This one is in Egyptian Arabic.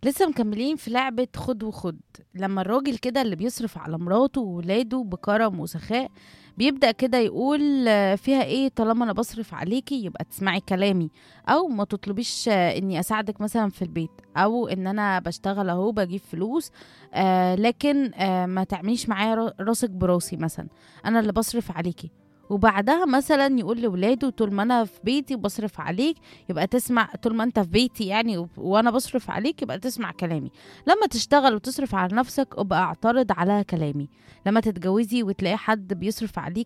لسه مكملين في لعبة خد وخد لما الراجل كده اللي بيصرف على مراته وولاده بكرم وسخاء بيبدأ كده يقول آه، فيها ايه طالما انا بصرف عليكي يبقى تسمعي كلامي او ما تطلبيش آه، اني اساعدك مثلا في البيت او ان انا بشتغل اهو بجيب فلوس آه لكن آه ما تعمليش معايا را- راسك براسي مثلا انا اللي بصرف عليكي وبعدها مثلا يقول لولاده طول ما انا في بيتي وبصرف عليك يبقى تسمع طول ما انت في بيتي يعني و- وانا بصرف عليك يبقى تسمع كلامي لما تشتغل وتصرف على نفسك ابقى اعترض على كلامي لما تتجوزي وتلاقي حد بيصرف عليك